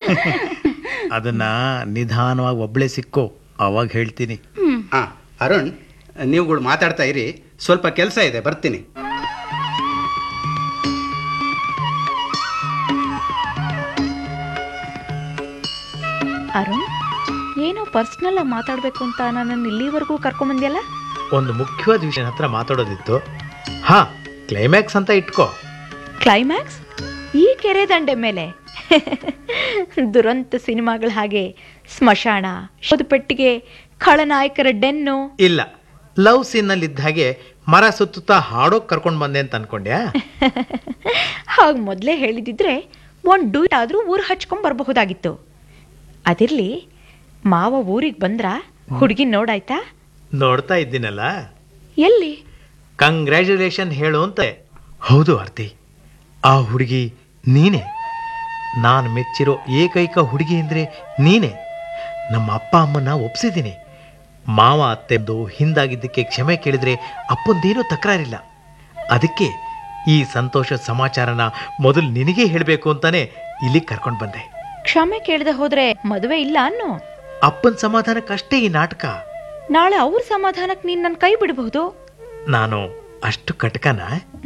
ಅದನ್ನ ನಿಧಾನವಾಗಿ ಒಬ್ಳೆ ಸಿಕ್ಕೋ ಅವಾಗ ಹೇಳ್ತೀನಿ ಹಾಂ ಅರುಣ್ ನೀವುಗಳು ಮಾತಾಡ್ತಾ ಇರಿ ಸ್ವಲ್ಪ ಕೆಲಸ ಇದೆ ಬರ್ತೀನಿ ಅರುಣ್ ಏನೋ ಪರ್ಸ್ನಲ್ ಆಗಿ ಮಾತಾಡಬೇಕು ಅಂತ ನನ್ನನ್ನು ಇಲ್ಲಿವರೆಗೂ ಕರ್ಕೊಂಬಂದ್ಯಲ್ಲ ಒಂದು ಮುಖ್ಯವಾದ ವಿಷಯ ಹತ್ರ ಮಾತಾಡೋದಿತ್ತು ಹಾ ಕ್ಲೈಮ್ಯಾಕ್ಸ್ ಅಂತ ಇಟ್ಕೋ ಕ್ಲೈಮ್ಯಾಕ್ಸ್ ಈ ಕೆರೆ ದಂಡೆ ಮೇಲೆ ದುರಂತ ಸಿನಿಮಾಗಳ ಹಾಗೆ ಸ್ಮಶಾನ ಶೋಧ ಪೆಟ್ಟಿಗೆ ಖಳನಾಯಕರ ಡೆನ್ನು ಇಲ್ಲ ಲವ್ ಸೀನಲ್ಲಿ ಇದ್ದ ಹಾಗೆ ಮರ ಸುತ್ತುತ್ತಾ ಹಾಡೋಕ್ ಕರ್ಕೊಂಡು ಬಂದೆ ಅಂತ ಅನ್ಕೊಂಡ್ಯಾ ಹಾಗೆ ಮೊದಲೇ ಹೇಳಿದಿದ್ರೆ ಒಂದು ಡೂಟ್ ಆದರೂ ಊರು ಹಚ್ಕೊಂಡ್ ಬರಬಹುದಾಗಿತ್ತು ಅದಿರ್ಲಿ ಮಾವ ಊರಿಗೆ ಬಂದ್ರ ಹುಡುಗಿ ನೋಡಾಯ್ತಾ ನೋಡ್ತಾ ಇದ್ದೀನಲ್ಲ ಎಲ್ಲಿ ಕಂಗ್ರ್ಯಾಚುಲೇಷನ್ ಹೇಳು ಅಂತ ಹೌದು ಆರ್ತಿ ಆ ಹುಡುಗಿ ನೀನೇ ನಾನು ಮೆಚ್ಚಿರೋ ಏಕೈಕ ಹುಡುಗಿ ಅಂದರೆ ನೀನೇ ನಮ್ಮ ಅಪ್ಪ ಅಮ್ಮನ ಒಪ್ಸಿದ್ದೀನಿ ಮಾವ ಅತ್ತೆಂದು ಹಿಂದಾಗಿದ್ದಕ್ಕೆ ಕ್ಷಮೆ ಕೇಳಿದ್ರೆ ಅಪ್ಪಂದೇನೂ ತಕರಾರಿಲ್ಲ ಅದಕ್ಕೆ ಈ ಸಂತೋಷ ಸಮಾಚಾರನ ಮೊದಲು ನಿನಗೇ ಹೇಳಬೇಕು ಅಂತಾನೆ ಇಲ್ಲಿಗೆ ಕರ್ಕೊಂಡು ಬಂದೆ ಕ್ಷಮೆ ಕೇಳದೆ ಹೋದ್ರೆ ಮದುವೆ ಇಲ್ಲ ಅನ್ನೋ ಅಪ್ಪನ ಸಮಾಧಾನಕ್ಕಷ್ಟೇ ಈ ನಾಟಕ ನಾಳೆ ಅವ್ರ ಸಮಾಧಾನಕ್ಕೆ ನೀನು ನನ್ನ ಕೈ ಬಿಡಬಹುದು ನಾನು ಅಷ್ಟು ಕಟಕನ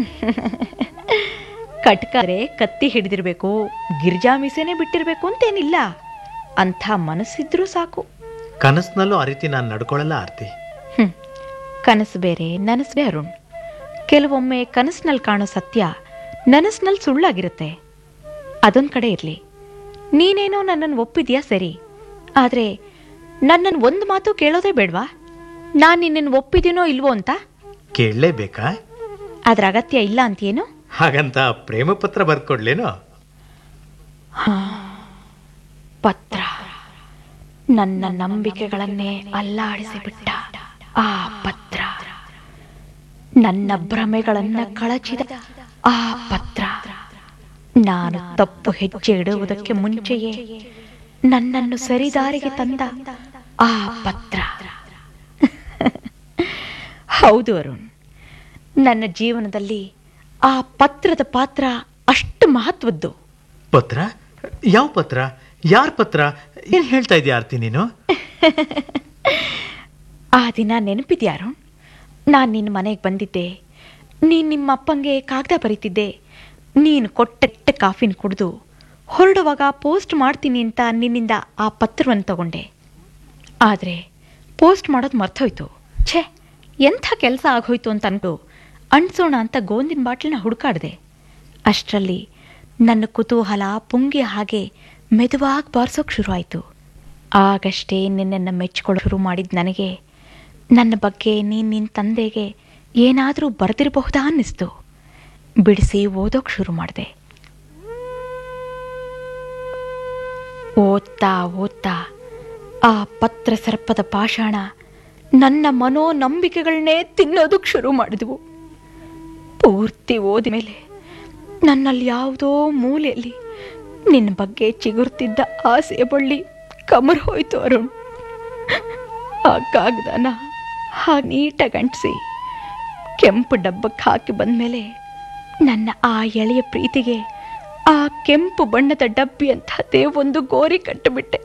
ಕಟ್ಕಾರೆ ಕತ್ತಿ ಹಿಡಿದಿರ್ಬೇಕು ಗಿರ್ಜಾ ಮೀಸೆನೆ ಬಿಟ್ಟಿರ್ಬೇಕು ಅಂತೇನಿಲ್ಲ ಅಂಥ ಮನಸ್ಸಿದ್ರೂ ಸಾಕು ಕನಸಿನಲ್ಲೂ ಆ ರೀತಿ ನಾನು ನಡ್ಕೊಳ್ಳಲ್ಲ ಆರ್ತಿ ಹ್ಮ್ ಕನಸು ಬೇರೆ ನನಸು ಬೇರೆ ಅರುಣ್ ಕೆಲವೊಮ್ಮೆ ಕನಸಿನಲ್ಲಿ ಕಾಣೋ ಸತ್ಯ ನನಸಿನಲ್ಲಿ ಸುಳ್ಳಾಗಿರುತ್ತೆ ಅದೊಂದು ಕಡೆ ಇರಲಿ ನೀನೇನೋ ನನ್ನನ್ನು ಒಪ್ಪಿದ್ಯಾ ಸರಿ ಆದರೆ ನನ್ನನ್ನು ಒಂದು ಮಾತು ಕೇಳೋದೇ ಬೇಡವಾ ನಾನು ನಿನ್ನನ್ನು ಒಪ್ಪಿದ್ದೀನೋ ಇಲ್ವೋ ಅಂತ ಕೇಳಲೇಬೇಕಾ ಅದ್ರ ಅಗತ್ಯ ಇಲ್ಲ ಅಂತೀಯೇನು ಹಾಗಂತ ಪ್ರೇಮ ಪತ್ರ ಬರ್ಕೊಡ್ಲೇನೋ ಪತ್ರ ನನ್ನ ನಂಬಿಕೆಗಳನ್ನೇ ಅಲ್ಲಾಡಿಸಿಬಿಟ್ಟ ಆ ಪತ್ರ ನನ್ನ ಭ್ರಮೆಗಳನ್ನ ಕಳಚಿದ ಆ ಪತ್ರ ನಾನು ತಪ್ಪು ಹೆಜ್ಜೆ ಇಡುವುದಕ್ಕೆ ಮುಂಚೆಯೇ ನನ್ನನ್ನು ಸರಿದಾರಿಗೆ ತಂದ ಆ ಪತ್ರ ಹೌದು ಅರುಣ್ ನನ್ನ ಜೀವನದಲ್ಲಿ ಆ ಪತ್ರದ ಪಾತ್ರ ಅಷ್ಟು ಮಹತ್ವದ್ದು ಪತ್ರ ಯಾವ ಪತ್ರ ಯಾರ ಪತ್ರ ಏನ್ ಹೇಳ್ತಾ ಇದೀಯ ಆರ್ತಿ ನೀನು ಆ ದಿನ ನೆನಪಿದ್ಯಾ ಅರುಣ್ ನಾನು ನಿನ್ನ ಮನೆಗೆ ಬಂದಿದ್ದೆ ನೀನು ನಿಮ್ಮ ಅಪ್ಪಂಗೆ ಕಾಗದ ಬರೀತಿದ್ದೆ ನೀನು ಕೊಟ್ಟ ಕಾಫಿನ ಕುಡಿದು ಹೊರಡುವಾಗ ಪೋಸ್ಟ್ ಮಾಡ್ತೀನಿ ಅಂತ ನಿನ್ನಿಂದ ಆ ಪತ್ರವನ್ನು ತಗೊಂಡೆ ಆದರೆ ಪೋಸ್ಟ್ ಮಾಡೋದು ಮರ್ತೋಯ್ತು ಛೇ ಎಂಥ ಕೆಲಸ ಆಗೋಯ್ತು ಅಂತ ಅನ್ಕೊಂಡು ಅಂಟ್ಸೋಣ ಅಂತ ಗೋಂದಿನ ಬಾಟ್ಲನ್ನ ಹುಡುಕಾಡಿದೆ ಅಷ್ಟರಲ್ಲಿ ನನ್ನ ಕುತೂಹಲ ಪುಂಗಿ ಹಾಗೆ ಮೆದುವಾಗಿ ಬಾರಿಸೋಕೆ ಶುರುವಾಯಿತು ಆಗಷ್ಟೇ ನಿನ್ನನ್ನು ಮೆಚ್ಕೊಳ್ಳೋ ಶುರು ಮಾಡಿದ ನನಗೆ ನನ್ನ ಬಗ್ಗೆ ನೀನು ನಿನ್ನ ತಂದೆಗೆ ಏನಾದರೂ ಬರೆದಿರಬಹುದಾ ಅನ್ನಿಸ್ತು ಬಿಡಿಸಿ ಓದೋಕೆ ಶುರು ಮಾಡಿದೆ ಓದ್ತಾ ಓದ್ತಾ ಆ ಪತ್ರ ಸರ್ಪದ ಪಾಷಾಣ ನನ್ನ ಮನೋ ನಂಬಿಕೆಗಳನ್ನೇ ತಿನ್ನೋದಕ್ಕೆ ಶುರು ಮಾಡಿದ್ವು ಪೂರ್ತಿ ಓದಿ ಮೇಲೆ ನನ್ನಲ್ಲಿ ಯಾವುದೋ ಮೂಲೆಯಲ್ಲಿ ನಿನ್ನ ಬಗ್ಗೆ ಚಿಗುರ್ತಿದ್ದ ಆಸೆ ಬಳ್ಳಿ ಕಮರ್ ಹೋಯ್ತು ಅರುಣ್ ಆ ಕಾಗದನ ಹಾಗೆ ನೀಟಾಗಿ ಅಂಟಿಸಿ ಕೆಂಪು ಡಬ್ಬಕ್ಕೆ ಹಾಕಿ ಬಂದಮೇಲೆ ನನ್ನ ಆ ಎಳೆಯ ಪ್ರೀತಿಗೆ ಆ ಕೆಂಪು ಬಣ್ಣದ ಡಬ್ಬಿ ಅಂತದೇ ಒಂದು ಗೋರಿ ಕಟ್ಟಿಬಿಟ್ಟೆ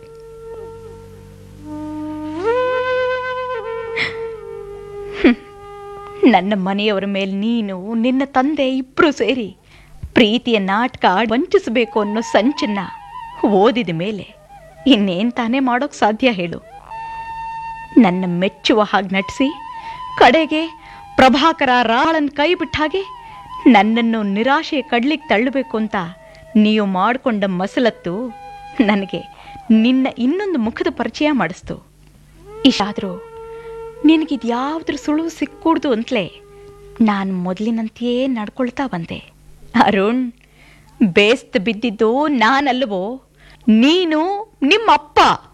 ಹ್ಮ್. ನನ್ನ ಮನೆಯವರ ಮೇಲೆ ನೀನು ನಿನ್ನ ತಂದೆ ಇಬ್ರು ಸೇರಿ ಪ್ರೀತಿಯ ನಾಟಕ ಆಡಿ ವಂಚಿಸಬೇಕು ಅನ್ನೋ ಸಂಚನ್ನ ಓದಿದ ಮೇಲೆ ಇನ್ನೇನ್ ತಾನೇ ಮಾಡೋಕ್ ಸಾಧ್ಯ ಹೇಳು ನನ್ನ ಮೆಚ್ಚುವ ಹಾಗೆ ನಟಿಸಿ ಕಡೆಗೆ ಪ್ರಭಾಕರ ರಾಳನ್ ಕೈ ಬಿಟ್ಟ ಹಾಗೆ ನನ್ನನ್ನು ನಿರಾಶೆ ಕಡ್ಲಿಕ್ಕೆ ತಳ್ಳಬೇಕು ಅಂತ ನೀವು ಮಾಡಿಕೊಂಡ ಮಸಲತ್ತು ನನಗೆ ನಿನ್ನ ಇನ್ನೊಂದು ಮುಖದ ಪರಿಚಯ ಮಾಡಿಸ್ತು ಇಷ್ಟಾದರೂ ನಿನಗಿದ್ಯಾವ್ದ್ರ ಸುಳುವು ಸಿಕ್ಕೂಡ್ದು ಅಂತಲೇ ನಾನು ಮೊದಲಿನಂತೆಯೇ ನಡ್ಕೊಳ್ತಾ ಬಂದೆ ಅರುಣ್ ಬೇಸ್ತ್ ಬಿದ್ದಿದ್ದು ನಾನಲ್ವೋ ನೀನು ನಿಮ್ಮಪ್ಪ